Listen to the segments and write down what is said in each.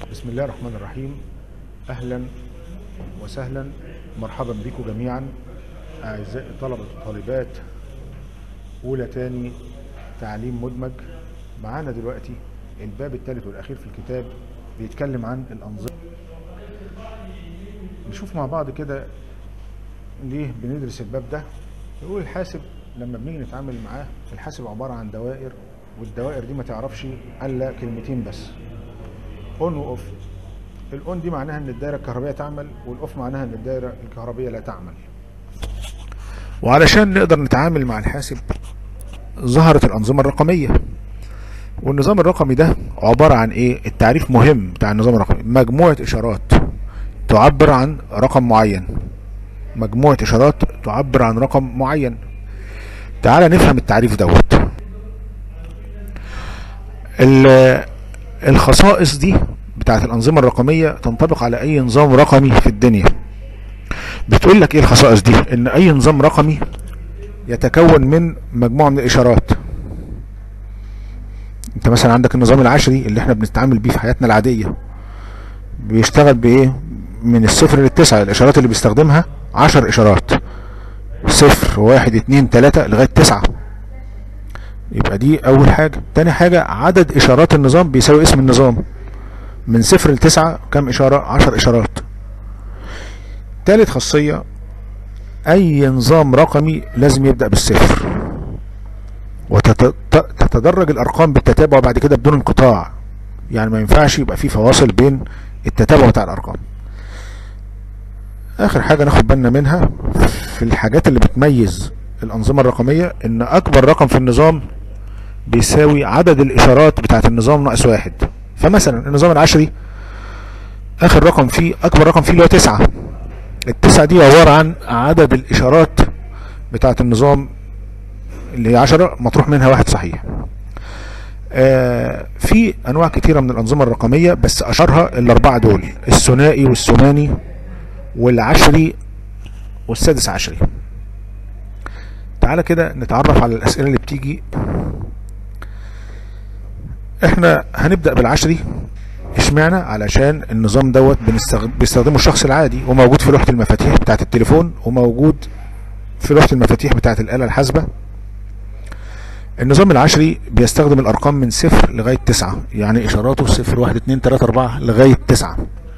بسم الله الرحمن الرحيم اهلا وسهلا مرحبا بكم جميعا اعزائي طلبه وطالبات اولى تاني تعليم مدمج معانا دلوقتي الباب الثالث والاخير في الكتاب بيتكلم عن الانظمه نشوف مع بعض كده ليه بندرس الباب ده يقول الحاسب لما بنيجي نتعامل معاه الحاسب عباره عن دوائر والدوائر دي ما تعرفش الا كلمتين بس اون واوف الاون دي معناها ان الدائره الكهربائيه تعمل والاوف معناها ان الدائره الكهربائيه لا تعمل وعلشان نقدر نتعامل مع الحاسب ظهرت الانظمه الرقميه والنظام الرقمي ده عباره عن ايه التعريف مهم بتاع النظام الرقمي مجموعه اشارات تعبر عن رقم معين مجموعه اشارات تعبر عن رقم معين تعال نفهم التعريف دوت الخصائص دي بتاعت الأنظمة الرقمية تنطبق على أي نظام رقمي في الدنيا بتقول لك إيه الخصائص دي إن أي نظام رقمي يتكون من مجموعة من الإشارات أنت مثلا عندك النظام العشري اللي احنا بنتعامل بيه في حياتنا العادية بيشتغل بإيه من الصفر للتسعة الإشارات اللي بيستخدمها عشر إشارات صفر واحد اتنين تلاتة لغاية تسعة يبقى دي اول حاجة تاني حاجة عدد اشارات النظام بيساوي اسم النظام من صفر لتسعة كم اشارة عشر اشارات تالت خاصية اي نظام رقمي لازم يبدأ بالصفر وتتدرج الارقام بالتتابع وبعد كده بدون انقطاع يعني ما ينفعش يبقى في فواصل بين التتابع بتاع الارقام اخر حاجة ناخد بالنا منها في الحاجات اللي بتميز الانظمة الرقمية ان اكبر رقم في النظام بيساوي عدد الاشارات بتاعت النظام ناقص واحد فمثلا النظام العشري اخر رقم فيه اكبر رقم فيه اللي هو تسعة التسعة دي عبارة عن عدد الاشارات بتاعت النظام اللي هي عشرة مطروح منها واحد صحيح آه في انواع كتيرة من الانظمة الرقمية بس اشهرها الاربعة دول الثنائي والثماني والعشري والسادس عشري تعالى كده نتعرف على الاسئلة اللي بتيجي احنا هنبدأ بالعشري اشمعنى علشان النظام دوت بيستخدمه الشخص العادي وموجود في لوحة المفاتيح بتاعة التليفون وموجود في لوحة المفاتيح بتاعة الآلة الحاسبة النظام العشري بيستخدم الارقام من صفر لغاية تسعة يعني اشاراته صفر واحد اتنين تلاتة اربعة لغاية تسعة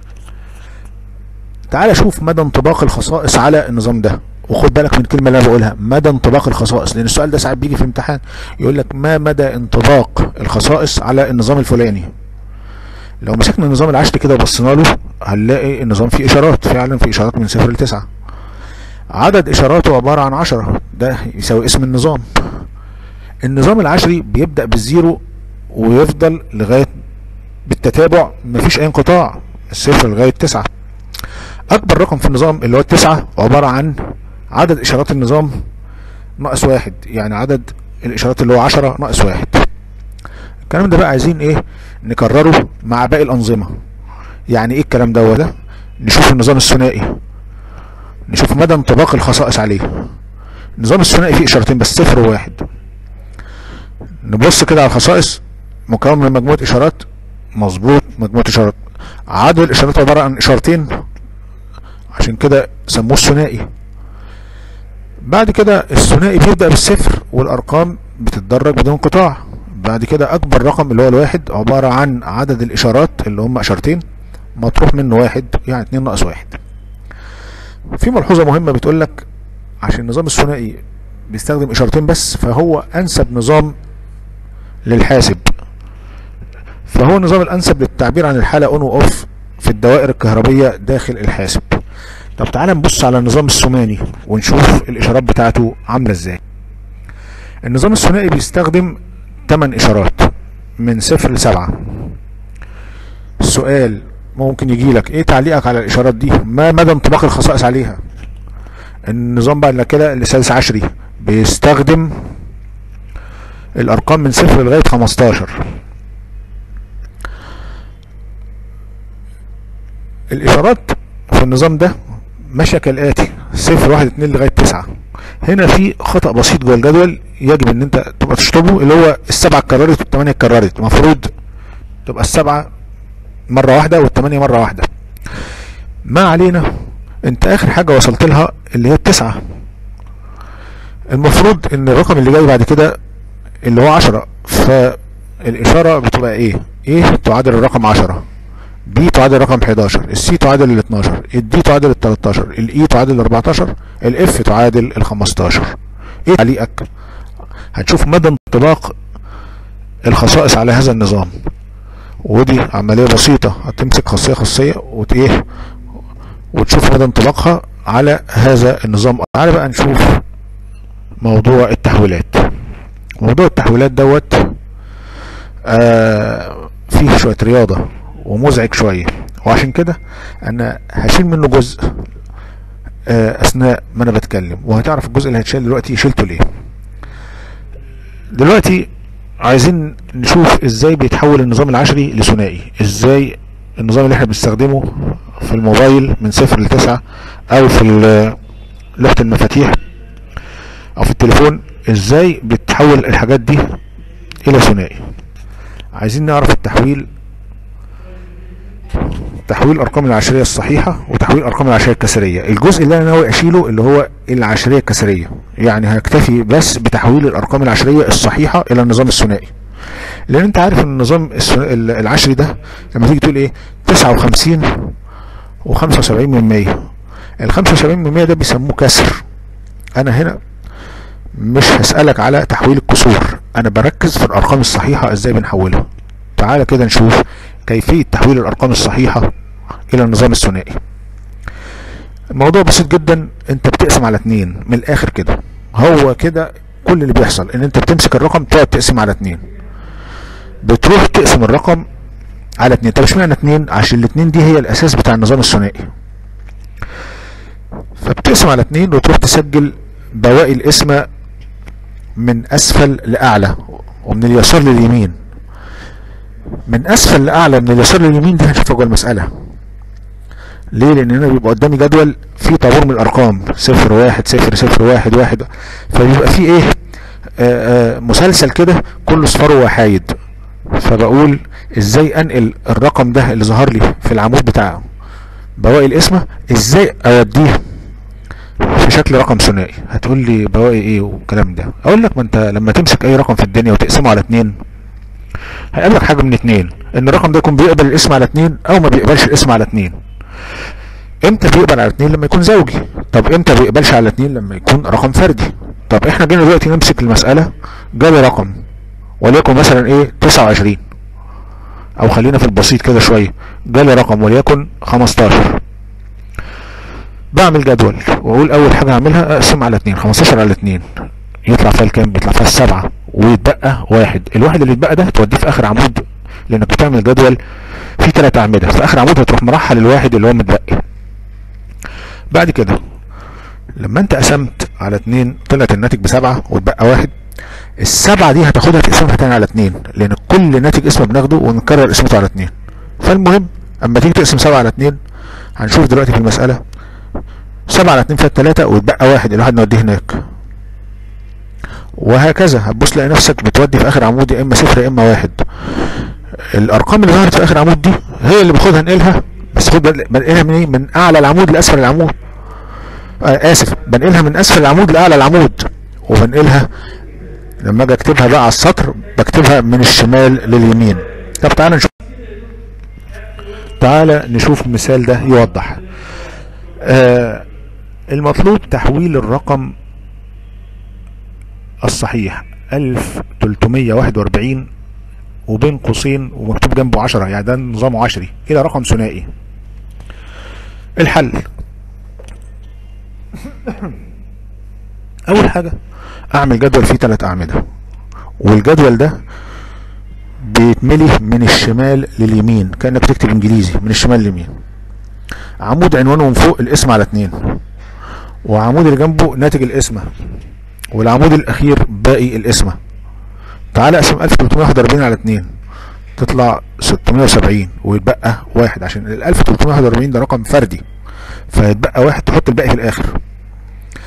تعال شوف مدى انطباق الخصائص على النظام ده وخد بالك من الكلمه اللي انا بقولها مدى انطباق الخصائص لان السؤال ده ساعات بيجي في امتحان يقول لك ما مدى انطباق الخصائص على النظام الفلاني لو مسكنا النظام العشري كده وبصينا له هنلاقي النظام فيه اشارات فعلا فيه اشارات من صفر لتسعة عدد اشاراته عباره عن عشرة ده يساوي اسم النظام النظام العشري بيبدا بالزيرو ويفضل لغايه بالتتابع مفيش اي انقطاع الصفر لغايه تسعة اكبر رقم في النظام اللي هو التسعة عبارة عن عدد اشارات النظام ناقص واحد يعني عدد الاشارات اللي هو عشرة ناقص واحد الكلام ده بقى عايزين ايه نكرره مع باقي الانظمة يعني ايه الكلام ده ده نشوف النظام الثنائي نشوف مدى انطباق الخصائص عليه النظام الثنائي فيه اشارتين بس صفر وواحد نبص كده على الخصائص مكون من مجموعة اشارات مظبوط مجموعة اشارات عدد الاشارات عبارة عن اشارتين عشان كده سموه الثنائي بعد كده الثنائي بيبدأ بالصفر والارقام بتتدرج بدون انقطاع بعد كده اكبر رقم اللي هو الواحد عبارة عن عدد الاشارات اللي هم اشارتين مطروح منه واحد يعني اتنين ناقص واحد في ملحوظة مهمة بتقول لك عشان النظام الثنائي بيستخدم اشارتين بس فهو انسب نظام للحاسب فهو النظام الانسب للتعبير عن الحالة اون واوف في الدوائر الكهربية داخل الحاسب طب تعالى نبص على النظام الثماني ونشوف الاشارات بتاعته عاملة ازاي النظام الثنائي بيستخدم 8 اشارات من صفر لسبعة السؤال ممكن يجي لك ايه تعليقك على الاشارات دي ما مدى انطباق الخصائص عليها النظام بقى كده السادس عشري بيستخدم الارقام من صفر لغاية 15 الاشارات في النظام ده ماشيه كالاتي صفر واحد اتنين لغايه تسعة هنا في خطأ بسيط جوه الجدول يجب ان انت تبقى تشطبه اللي هو السبعة اتكررت والثمانية اتكررت المفروض تبقى السبعة مرة واحدة والتمانية مرة واحدة ما علينا انت اخر حاجة وصلت لها اللي هي التسعة المفروض ان الرقم اللي جاي بعد كده اللي هو عشرة فالاشارة بتبقى ايه ايه تعادل الرقم عشرة بي تعادل الرقم 11 السي تعادل ال 12 الدي تعادل ال 13 الاي تعادل ال 14 الاف تعادل ال 15 ايه تعليقك هتشوف مدى انطباق الخصائص على هذا النظام ودي عملية بسيطة هتمسك خاصية خاصية وت ايه وتشوف مدى انطباقها على هذا النظام تعالى بقى نشوف موضوع التحويلات موضوع التحويلات دوت آه فيه شوية رياضة ومزعج شوية وعشان كده انا هشيل منه جزء آه اثناء ما انا بتكلم وهتعرف الجزء اللي هيتشال دلوقتي شلته ليه دلوقتي عايزين نشوف ازاي بيتحول النظام العشري لثنائي ازاي النظام اللي احنا بنستخدمه في الموبايل من صفر لتسعة او في لوحة المفاتيح او في التليفون ازاي بتحول الحاجات دي الى ثنائي عايزين نعرف التحويل تحويل الارقام العشريه الصحيحه وتحويل الارقام العشريه الكسريه الجزء اللي انا ناوي اشيله اللي هو العشريه الكسريه يعني هكتفي بس بتحويل الارقام العشريه الصحيحه الى النظام الثنائي لان انت عارف ان النظام العشري ده لما تيجي تقول ايه 59 و75 من 100 ال 75 من 100 ده بيسموه كسر انا هنا مش هسألك على تحويل الكسور انا بركز في الارقام الصحيحة ازاي بنحولها تعالى كده نشوف كيفية تحويل الارقام الصحيحة الى النظام الثنائي الموضوع بسيط جدا انت بتقسم على اتنين من الاخر كده هو كده كل اللي بيحصل ان انت بتمسك الرقم تقعد تقسم على اتنين بتروح تقسم الرقم على اتنين طب اشمعنى اتنين عشان الاتنين دي هي الاساس بتاع النظام الثنائي فبتقسم على اتنين وتروح تسجل بواقي القسمة من اسفل لاعلى ومن اليسار لليمين من اسفل لاعلى من اليسار لليمين دي هنشوفها جوه المساله ليه لان هنا بيبقى قدامي جدول فيه طابور من الارقام صفر واحد صفر صفر واحد واحد فبيبقى فيه ايه آآ آآ مسلسل كده كله صفار وحايد فبقول ازاي انقل الرقم ده اللي ظهر لي في العمود بتاع بواقي القسمه ازاي اوديه في شكل رقم ثنائي هتقول لي بواقي ايه والكلام ده اقول لك ما انت لما تمسك اي رقم في الدنيا وتقسمه على اتنين هيقابلك حاجه من اتنين ان الرقم ده يكون بيقبل الاسم على اتنين او ما بيقبلش الاسم على اتنين امتى بيقبل على اتنين لما يكون زوجي طب امتى بيقبلش على اتنين لما يكون رقم فردي طب احنا جينا دلوقتي نمسك المساله جالي رقم وليكن مثلا ايه 29 او خلينا في البسيط كده شويه جالي رقم وليكن 15 بعمل جدول واقول اول حاجه هعملها اقسم على 2 15 على 2 يطلع فيها الكام بيطلع فيها السبعه ويتبقى واحد الواحد اللي يتبقى ده توديه في اخر عمود لانك بتعمل جدول فيه ثلاث اعمده في اخر عمود هتروح مرحل الواحد اللي هو متبقي بعد كده لما انت قسمت على 2 طلعت الناتج بسبعه واتبقى واحد السبعه دي هتاخدها تقسمها تاني على 2 لان كل ناتج اسم بناخده ونكرر اسمته على 2 فالمهم اما تيجي تقسم 7 على 2 هنشوف دلوقتي في المساله 7 على 2 فيها 3 ويتبقى واحد الواحد نوديه هناك وهكذا هتبص تلاقي نفسك بتودي في اخر عمود يا اما صفر يا اما واحد الارقام اللي ظهرت في اخر عمود دي هي اللي باخدها انقلها بس خد بنقلها من ايه من اعلى العمود لاسفل العمود آه اسف بنقلها من اسفل العمود لاعلى العمود وبنقلها لما اجي اكتبها بقى على السطر بكتبها من الشمال لليمين طب تعالى نشوف تعالى نشوف المثال ده يوضح آه المطلوب تحويل الرقم الصحيح 1341 وبين قوسين ومكتوب جنبه 10 يعني ده نظامه عشري الى رقم ثنائي الحل اول حاجة اعمل جدول فيه ثلاث اعمدة والجدول ده بيتملي من الشمال لليمين كأنك بتكتب انجليزي من الشمال لليمين عمود عنوانه من فوق الاسم على اتنين وعمود اللي جنبه ناتج الاسمة والعمود الاخير باقي الاسمة تعال اقسم 1341 على 2 تطلع 670 ويتبقى واحد عشان ال 1341 ده رقم فردي فيتبقى واحد تحط الباقي في الاخر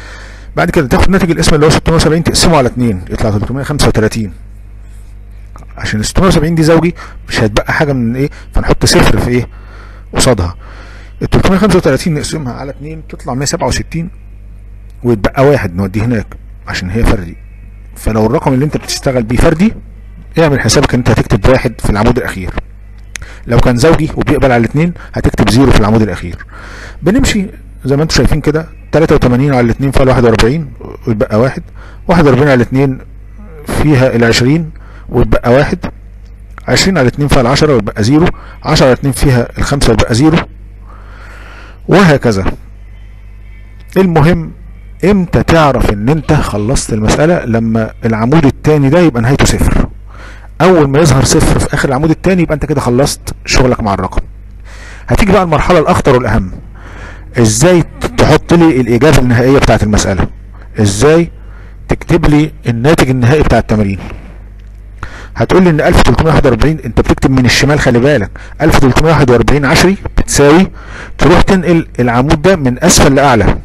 بعد كده تاخد ناتج الاسم اللي هو 670 تقسمه على 2 يطلع 335 عشان ال 670 دي زوجي مش هيتبقى حاجه من ايه فنحط صفر في ايه قصادها ال 335 نقسمها على 2 تطلع 167 ويتبقى واحد نوديه هناك عشان هي فردي فلو الرقم اللي انت بتشتغل بيه فردي اعمل حسابك ان انت هتكتب واحد في العمود الاخير لو كان زوجي وبيقبل على الاثنين هتكتب زيرو في العمود الاخير بنمشي زي ما انتم شايفين كده 83 على الاثنين فيها 41 ويتبقى واحد 41 على الاثنين فيها ال 20 ويتبقى واحد 20 على الاثنين فيها العشرة ويتبقى زيرو 10 على الاثنين فيها الخمسة ويتبقى زيرو وهكذا المهم امتى تعرف ان انت خلصت المسألة لما العمود التاني ده يبقى نهايته صفر اول ما يظهر صفر في اخر العمود التاني يبقى انت كده خلصت شغلك مع الرقم هتيجي بقى المرحلة الاخطر والاهم ازاي تحط لي الاجابة النهائية بتاعت المسألة ازاي تكتب لي الناتج النهائي بتاع التمرين هتقول لي ان 1341 انت بتكتب من الشمال خلي بالك 1341 عشري بتساوي تروح تنقل العمود ده من اسفل لاعلى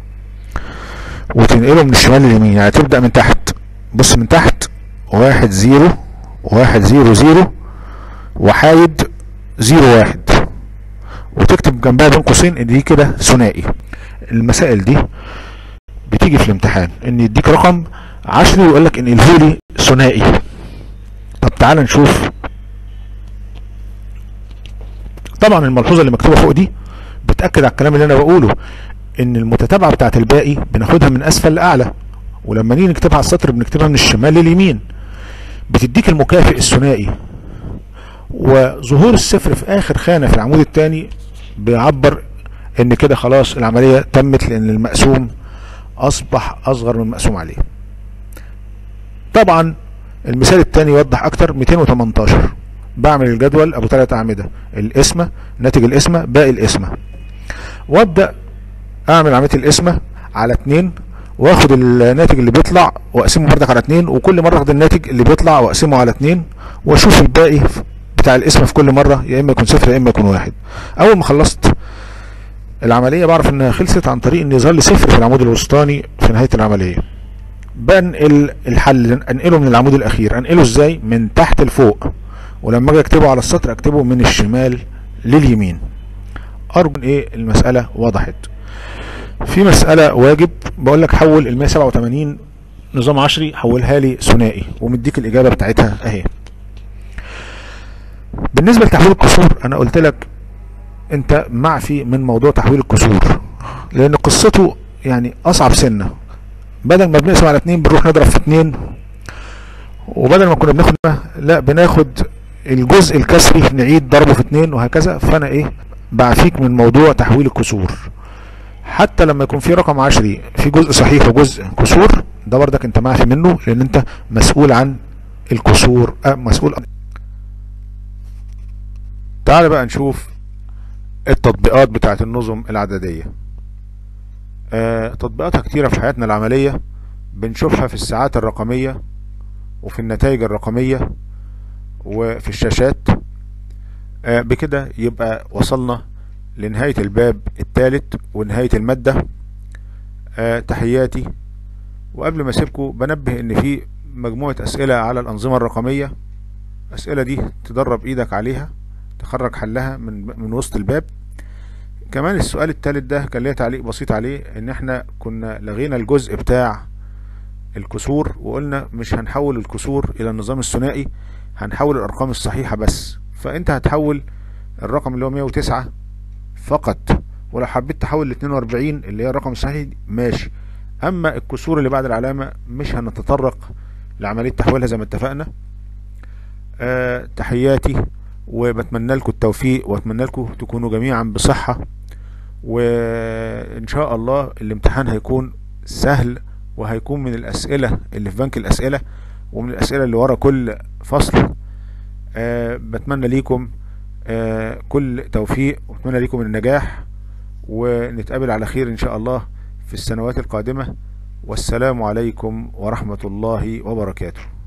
وتنقله من الشمال لليمين يعني تبدأ من تحت بص من تحت واحد زيرو واحد زيرو زيرو وحايد زيرو واحد وتكتب جنبها بين قوسين ان دي كده ثنائي المسائل دي بتيجي في الامتحان ان يديك رقم عشري ويقول لك ان الهولي ثنائي طب تعال نشوف طبعا الملحوظه اللي مكتوبه فوق دي بتاكد على الكلام اللي انا بقوله ان المتتابعه بتاعت الباقي بناخدها من اسفل لاعلى ولما نيجي نكتبها على السطر بنكتبها من الشمال لليمين بتديك المكافئ الثنائي وظهور الصفر في اخر خانه في العمود الثاني بيعبر ان كده خلاص العمليه تمت لان المقسوم اصبح اصغر من المقسوم عليه طبعا المثال الثاني يوضح اكتر 218 بعمل الجدول ابو ثلاث اعمده القسمه ناتج القسمه باقي القسمه وابدا اعمل عمليه القسمه على 2 واخد الناتج اللي بيطلع واقسمه بردك على 2 وكل مره اخد الناتج اللي بيطلع واقسمه على 2 واشوف الباقي بتاع القسمه في كل مره يا اما يكون صفر يا اما يكون واحد اول ما خلصت العمليه بعرف انها خلصت عن طريق ان يظهر لي صفر في العمود الوسطاني في نهايه العمليه بنقل الحل انقله من العمود الاخير انقله ازاي من تحت لفوق ولما اجي اكتبه على السطر اكتبه من الشمال لليمين ارجو ايه المساله وضحت في مسألة واجب بقول لك حول ال 187 نظام عشري حولها لي ثنائي ومديك الإجابة بتاعتها أهي. بالنسبة لتحويل الكسور أنا قلت لك أنت معفي من موضوع تحويل الكسور لأن قصته يعني أصعب سنة بدل ما بنقسم على اتنين بنروح نضرب في اتنين وبدل ما كنا بناخد لا بناخد الجزء الكسري نعيد ضربه في اتنين وهكذا فأنا إيه بعفيك من موضوع تحويل الكسور حتى لما يكون في رقم عشري في جزء صحيح وجزء كسور ده بردك انت معفي منه لان انت مسؤول عن الكسور اه مسؤول تعال بقى نشوف التطبيقات بتاعت النظم العددية آه تطبيقاتها كتيرة في حياتنا العملية بنشوفها في الساعات الرقمية وفي النتائج الرقمية وفي الشاشات آه بكده يبقى وصلنا لنهاية الباب الثالث ونهاية المادة آه تحياتي وقبل ما اسيبكم بنبه ان في مجموعة اسئلة على الانظمة الرقمية الاسئلة دي تدرب ايدك عليها تخرج حلها من من وسط الباب كمان السؤال الثالث ده كان ليا تعليق بسيط عليه ان احنا كنا لغينا الجزء بتاع الكسور وقلنا مش هنحول الكسور الى النظام الثنائي هنحول الارقام الصحيحة بس فانت هتحول الرقم اللي هو 109 فقط ولو حبيت تحول ل 42 اللي هي الرقم الصحيح ماشي اما الكسور اللي بعد العلامة مش هنتطرق لعملية تحويلها زي ما اتفقنا أه تحياتي وبتمنى لكم التوفيق واتمنى لكم تكونوا جميعا بصحة وان شاء الله الامتحان هيكون سهل وهيكون من الاسئلة اللي في بنك الاسئلة ومن الاسئلة اللي ورا كل فصل أه بتمنى ليكم آه كل توفيق واتمنى لكم النجاح ونتقابل على خير ان شاء الله في السنوات القادمة والسلام عليكم ورحمة الله وبركاته